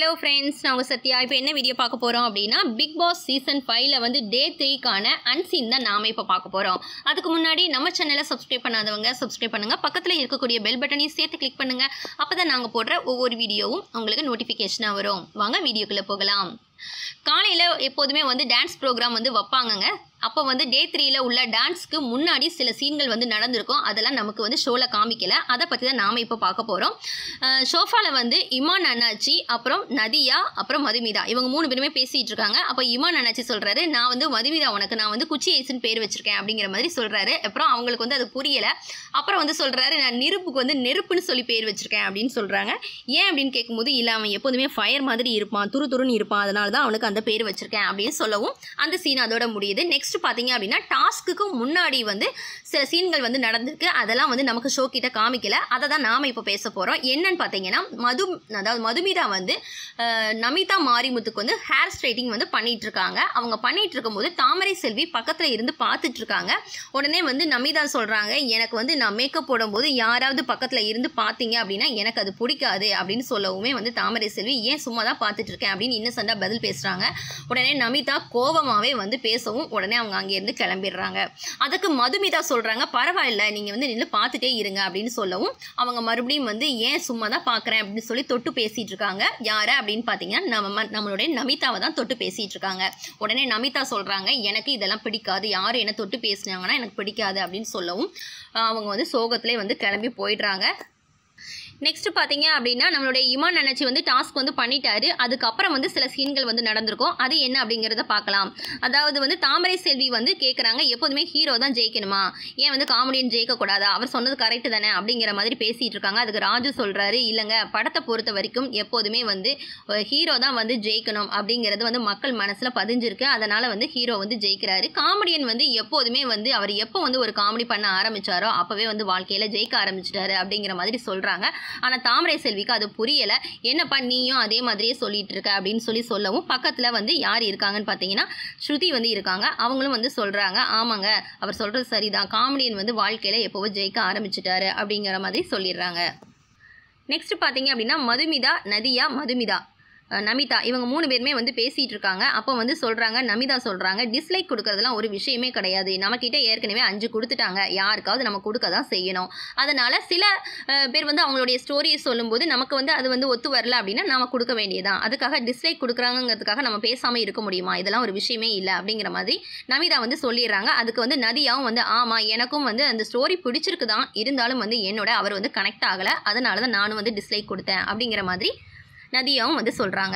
hello friends நான் உங்கள் சத்யா இப்போ என்ன வீடியோ பார்க்க போகிறோம் அப்படின்னா பிக் பாஸ் சீசன் ஃபைவ்ல வந்து டே த்ரீக்கான அன்சீன் தான் நாம இப்போ பார்க்க போகிறோம் அதுக்கு முன்னாடி நம்ம சேனலை சப்ஸ்கிரைப் பண்ணாதவங்க சப்ஸ்கிரைப் பண்ணுங்கள் பக்கத்தில் இருக்கக்கூடிய பெல் பட்டனையும் சேர்த்து கிளிக் பண்ணுங்கள் அப்போ தான் நாங்கள் போடுற ஒவ்வொரு வீடியோவும் உங்களுக்கு நோட்டிஃபிகேஷனாக வரும் வாங்க வீடியோக்குள்ளே போகலாம் காலையில் எப்போதுமே வந்து டான்ஸ் ப்ரோக்ராம் வந்து வைப்பாங்கங்க அப்போ வந்து டே த்ரீல உள்ள டான்ஸ்க்கு முன்னாடி சில சீன்கள் வந்து நடந்திருக்கும் அதெல்லாம் நமக்கு வந்து ஷோவில் காமிக்கல அதை பற்றி தான் நாம் இப்போ பார்க்க போகிறோம் ஷோஃபாவில் வந்து இமான் அண்ணாச்சி அப்புறம் நதியா அப்புறம் மதுமிதா இவங்க மூணு பேருமே பேசிகிட்டு இருக்காங்க அப்போ இமான் அண்ணாச்சி சொல்கிறாரு நான் வந்து மதுமிதா உனக்கு நான் வந்து குச்சி ஐஸ்னு பேர் வச்சிருக்கேன் அப்படிங்கிற மாதிரி சொல்கிறாரு அப்புறம் அவங்களுக்கு வந்து அது புரியலை அப்புறம் வந்து சொல்கிறாரு நான் நெருப்புக்கு வந்து நெருப்புன்னு சொல்லி பேர் வச்சிருக்கேன் அப்படின்னு சொல்கிறாங்க ஏன் அப்படின்னு கேட்கும்போது இல்லை அவன் எப்போதுமே ஃபயர் மாதிரி இருப்பான் துரு துருன்னு இருப்பான் அதனால தான் அவனுக்கு அந்த பேர் வச்சிருக்கேன் அப்படின்னு சொல்லவும் அந்த சீன் அதோட முடியுது நெக்ஸ்ட் பார்த்தீங்க அப்படின்னா டாஸ்க்குக்கு முன்னாடி வந்து சில சீன்கள் வந்து நடந்திருக்கு அதெல்லாம் வந்து நமக்கு ஷோ கிட்ட காமிக்கல அதை தான் நாம இப்போ பேச போகிறோம் என்னன்னு பார்த்தீங்கன்னா மது அதாவது மதுமிதா வந்து அஹ், நமிதா மாரிமுத்துக்கு வந்து ஹேர் ஸ்ட்ரைட்டிங் வந்து பண்ணிட்டு இருக்காங்க அவங்க பண்ணிட்டு இருக்கும்போது தாமரை செல்வி பக்கத்தில் இருந்து பார்த்துட்டு இருக்காங்க உடனே வந்து நமிதா சொல்கிறாங்க எனக்கு வந்து நான் மேக்கப் போடும்போது யாராவது பக்கத்தில் இருந்து பார்த்தீங்க அப்படின்னா எனக்கு அது பிடிக்காது அப்படின்னு சொல்லவுமே வந்து தாமரை செல்வி ஏன் சும்மா தான் பார்த்துட்டு இருக்கேன் அப்படின்னு இன்னசெண்டாக பதில் பேசுகிறாங்க உடனே நமிதா கோபமாகவே வந்து பேசவும் உடனே அவங்க அங்கேருந்து கிளம்பிடுறாங்க அதுக்கு மதுமிதா சொல்கிறாங்க பரவாயில்ல நீங்கள் வந்து நின்று பார்த்துட்டே இருங்க அப்படின்னு சொல்லவும் அவங்க மறுபடியும் வந்து ஏன் சும்மா தான் பார்க்குறேன் அப்படின்னு சொல்லி தொட்டு பேசிகிட்டு இருக்காங்க யாரை அப்படின்னு பார்த்தீங்கன்னா நம்ம நம்மளுடைய நமிதாவை தான் தொட்டு பேசிகிட்டு இருக்காங்க உடனே நமிதா சொல்கிறாங்க எனக்கு இதெல்லாம் பிடிக்காது யார் என்ன தொட்டு பேசுனாங்கன்னா எனக்கு பிடிக்காது அப்படின்னு சொல்லவும் ஆஹ் அவங்க வந்து சோகத்திலே வந்து கிளம்பி போயிடுறாங்க நெக்ஸ்ட் பார்த்தீங்க அப்படின்னா நம்மளுடைய இமான் நினச்சி வந்து டாஸ்க் வந்து பண்ணிட்டாரு அதுக்கப்புறம் வந்து சில சீன்கள் வந்து நடந்திருக்கும் அது என்ன அப்படிங்கிறத பார்க்கலாம் அதாவது வந்து தாமரை செல்வி வந்து கேட்குறாங்க எப்போதுமே ஹீரோ தான் ஜெயிக்கணுமா ஏன் வந்து காமெடியன் ஜெயிக்கக்கூடாதா அவர் சொன்னது கரெக்டு தானே அப்படிங்கிற மாதிரி பேசிகிட்டு இருக்காங்க அதுக்கு ராஜு சொல்கிறாரு இல்லைங்க படத்தை பொறுத்த வரைக்கும் எப்போதுமே வந்து ஹீரோ தான் வந்து ஜெயிக்கணும் அப்படிங்கிறது வந்து மக்கள் மனசில் பதிஞ்சிருக்கு அதனால் வந்து ஹீரோ வந்து ஜெயிக்கிறாரு காமெடியன் வந்து எப்போதுமே வந்து அவர் எப்போ வந்து ஒரு காமெடி பண்ண ஆரம்பிச்சாரோ அப்போவே வந்து வாழ்க்கையில் ஜெயிக்க ஆரம்பிச்சிட்டாரு அப்படிங்கிற மாதிரி சொல்கிறாங்க ஆனால் தாமரை செல்விக்கு அது புரியலை என்னப்பா நீயும் அதே மாதிரியே சொல்லிட்டு இருக்க அப்படின்னு சொல்லி சொல்லவும் பக்கத்தில் வந்து யார் இருக்காங்கன்னு பார்த்தீங்கன்னா ஸ்ருதி வந்து இருக்காங்க அவங்களும் வந்து சொல்கிறாங்க ஆமாங்க அவர் சொல்கிறது சரிதான் காமெடியன் வந்து வாழ்க்கையில் எப்போவோ ஜெயிக்க ஆரம்பிச்சிட்டாரு அப்படிங்கிற மாதிரி சொல்லிடுறாங்க நெக்ஸ்ட் பார்த்தீங்க அப்படின்னா மதுமிதா நதியா மதுமிதா அஹ் நமிதா இவங்க மூணு பேருமே வந்து பேசிகிட்டு இருக்காங்க அப்போ வந்து சொல்கிறாங்க நமிதா சொல்கிறாங்க டிஸ்லைக் கொடுக்கறதுலாம் ஒரு விஷயமே கிடையாது நம்மக்கிட்ட ஏற்கனவே அஞ்சு கொடுத்துட்டாங்க யாருக்காவது நம்ம கொடுக்க தான் செய்யணும் அதனால் சில அஹ், பேர் வந்து அவங்களுடைய ஸ்டோரியை சொல்லும்போது நமக்கு வந்து அது வந்து ஒத்து வரல அப்படின்னா நம்ம கொடுக்க வேண்டியதான் அதுக்காக டிஸ்லைக் கொடுக்குறாங்கிறதுக்காக நம்ம பேசாமல் இருக்க முடியுமா இதெல்லாம் ஒரு விஷயமே இல்லை அப்படிங்கிற மாதிரி நமிதா வந்து சொல்லிடுறாங்க அதுக்கு வந்து நதியாவும் வந்து ஆமாம் எனக்கும் வந்து அந்த ஸ்டோரி பிடிச்சிருக்கு தான் இருந்தாலும் வந்து என்னோட அவர் வந்து கனெக்ட் ஆகலை அதனால தான் நானும் வந்து டிஸ்லைக் கொடுத்தேன் அப்படிங்கிற மாதிரி நதியாவும் வந்து சொல்கிறாங்க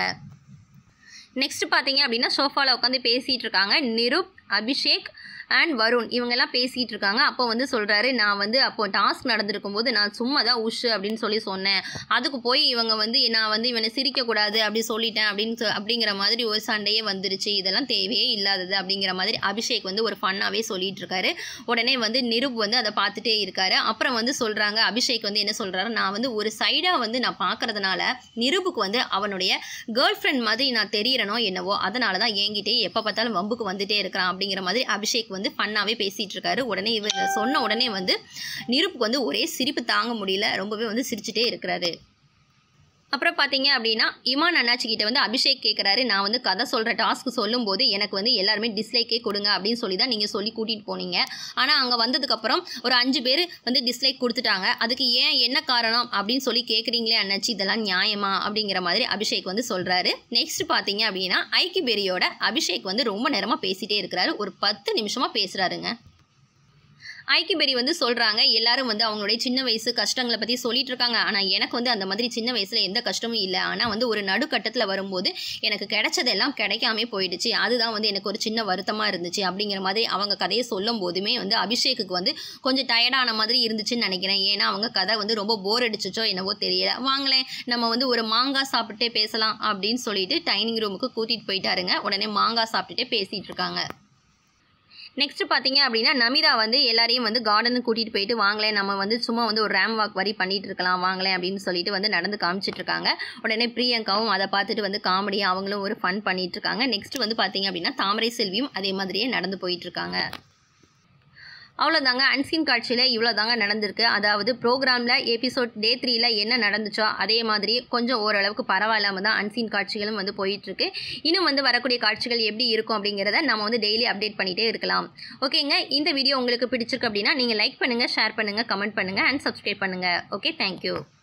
நெக்ஸ்ட் பார்த்தீங்க அப்படின்னா சோஃபாவில் உட்காந்து பேசிகிட்டு இருக்காங்க நிருப் அபிஷேக் அண்ட் வருண் இவங்கெல்லாம் பேசிகிட்டு இருக்காங்க அப்போ வந்து சொல்கிறாரு நான் வந்து அப்போ டாஸ்க் நடந்திருக்கும் போது நான் சும்மா தான் உஷ் அப்படின்னு சொல்லி சொன்னேன் அதுக்கு போய் இவங்க வந்து நான் வந்து இவனை சிரிக்கக்கூடாது அப்படி சொல்லிட்டேன் அப்படின்னு சொ- அப்படிங்கிற மாதிரி ஒரு சண்டையே வந்துருச்சு இதெல்லாம் தேவையே இல்லாதது அப்படிங்கிற மாதிரி அபிஷேக் வந்து ஒரு ஃபன்னாகவே சொல்லிட்டு இருக்காரு உடனே வந்து நிருப் வந்து அதை பார்த்துட்டே இருக்காரு அப்புறம் வந்து சொல்கிறாங்க அபிஷேக் வந்து என்ன சொல்கிறாரு நான் வந்து ஒரு சைடாக வந்து நான் பார்க்கறதுனால நிருபுக்கு வந்து அவனுடைய கேர்ள் ஃப்ரெண்ட் மாதிரி நான் தெரியறனோ என்னவோ அதனால தான் என்கிட்டயே எப்போ பார்த்தாலும் வம்புக்கு வந்துட்டே இருக்கிறான் அப்படிங்கிற மாதிரி அபிஷேக் வந்து ஃபன்னாகவே பேசிகிட்டு இருக்காரு உடனே இவர் சொன்ன உடனே வந்து நிருப்புக்கு வந்து ஒரே சிரிப்பு தாங்க முடியல ரொம்பவே வந்து சிரிச்சுட்டே இருக்கிறாரு அப்புறம் பார்த்தீங்க அப்படின்னா இமான் அண்ணாச்சி கிட்ட வந்து அபிஷேக் கேட்குறாரு நான் வந்து கதை சொல்கிற டாஸ்க் சொல்லும்போது எனக்கு வந்து எல்லாருமே டிஸ்லைக்கே கொடுங்க அப்படின்னு சொல்லி தான் நீங்கள் சொல்லி கூட்டிகிட்டு போனீங்க ஆனால் அங்கே வந்ததுக்கப்புறம் ஒரு அஞ்சு பேர் வந்து டிஸ்லைக் கொடுத்துட்டாங்க அதுக்கு ஏன் என்ன காரணம் அப்படின்னு சொல்லி கேட்குறீங்களே அண்ணாச்சி இதெல்லாம் நியாயமா அப்படிங்கிற மாதிரி அபிஷேக் வந்து சொல்கிறாரு நெக்ஸ்ட் பார்த்தீங்க அப்படின்னா ஐக்கி பெரியோட அபிஷேக் வந்து ரொம்ப நேரமாக பேசிகிட்டே இருக்கிறாரு ஒரு பத்து நிமிஷமாக பேசுகிறாருங்க ஐக்கிபெரி வந்து சொல்கிறாங்க எல்லாரும் வந்து அவங்களுடைய சின்ன வயசு கஷ்டங்களை பற்றி சொல்லிட்டு இருக்காங்க ஆனால் எனக்கு வந்து அந்த மாதிரி சின்ன வயசில் எந்த கஷ்டமும் இல்லை ஆனால் வந்து ஒரு நடுக்கட்டத்தில் வரும்போது எனக்கு கிடைச்சதெல்லாம் கிடைக்காமே போயிடுச்சு அதுதான் வந்து எனக்கு ஒரு சின்ன வருத்தமாக இருந்துச்சு அப்படிங்கிற மாதிரி அவங்க கதையை சொல்லும் போதுமே வந்து அபிஷேக்குக்கு வந்து கொஞ்சம் டயர்டான மாதிரி இருந்துச்சுன்னு நினைக்கிறேன் ஏன்னா அவங்க கதை வந்து ரொம்ப போர் அடிச்சிச்சோ என்னவோ தெரியல வாங்களேன் நம்ம வந்து ஒரு மாங்காய் சாப்பிட்டே பேசலாம் அப்படின்னு சொல்லிட்டு டைனிங் ரூமுக்கு கூட்டிகிட்டு போயிட்டாருங்க உடனே மாங்காய் சாப்பிட்டுட்டே பேசிகிட்டு இருக்காங்க நெக்ஸ்ட் பார்த்தீங்க அப்படின்னா நமிதா வந்து எல்லாரையும் வந்து கார்டனுக்கு கூட்டிகிட்டு போயிட்டு வாங்களேன் நம்ம வந்து சும்மா வந்து ஒரு ரேம் வாக் வரி பண்ணிட்டு இருக்கலாம் வாங்களேன் அப்படின்னு சொல்லிட்டு வந்து நடந்து காமிச்சிட்டு இருக்காங்க உடனே பிரியங்காவும் அதை பார்த்துட்டு வந்து காமெடியாக அவங்களும் ஒரு ஃபன் பண்ணிட்டு இருக்காங்க நெக்ஸ்ட் வந்து பார்த்தீங்க அப்படின்னா தாமரை செல்வியும் அதே மாதிரியே நடந்து போயிட்டு இருக்காங்க அவ்வளோதாங்க அன்சீன் காட்சியில் இவ்வளோ தாங்க நடந்திருக்கு அதாவது ப்ரோக்ராமில் எபிசோட் டே த்ரீல என்ன நடந்துச்சோ அதே மாதிரி கொஞ்சம் ஓரளவுக்கு பரவாயில்லாமல் தான் அன்சீன் காட்சிகளும் வந்து போயிட்டுருக்கு இன்னும் வந்து வரக்கூடிய காட்சிகள் எப்படி இருக்கும் அப்படிங்கிறத நம்ம வந்து டெய்லி அப்டேட் பண்ணிகிட்டே இருக்கலாம் ஓகேங்க இந்த வீடியோ உங்களுக்கு பிடிச்சிருக்கு அப்படின்னா நீங்கள் லைக் பண்ணுங்கள் ஷேர் பண்ணுங்கள் கமெண்ட் பண்ணுங்கள் அண்ட் சப்ஸ்கிரைப் பண்ணுங்கள் ஓகே தேங்க்யூ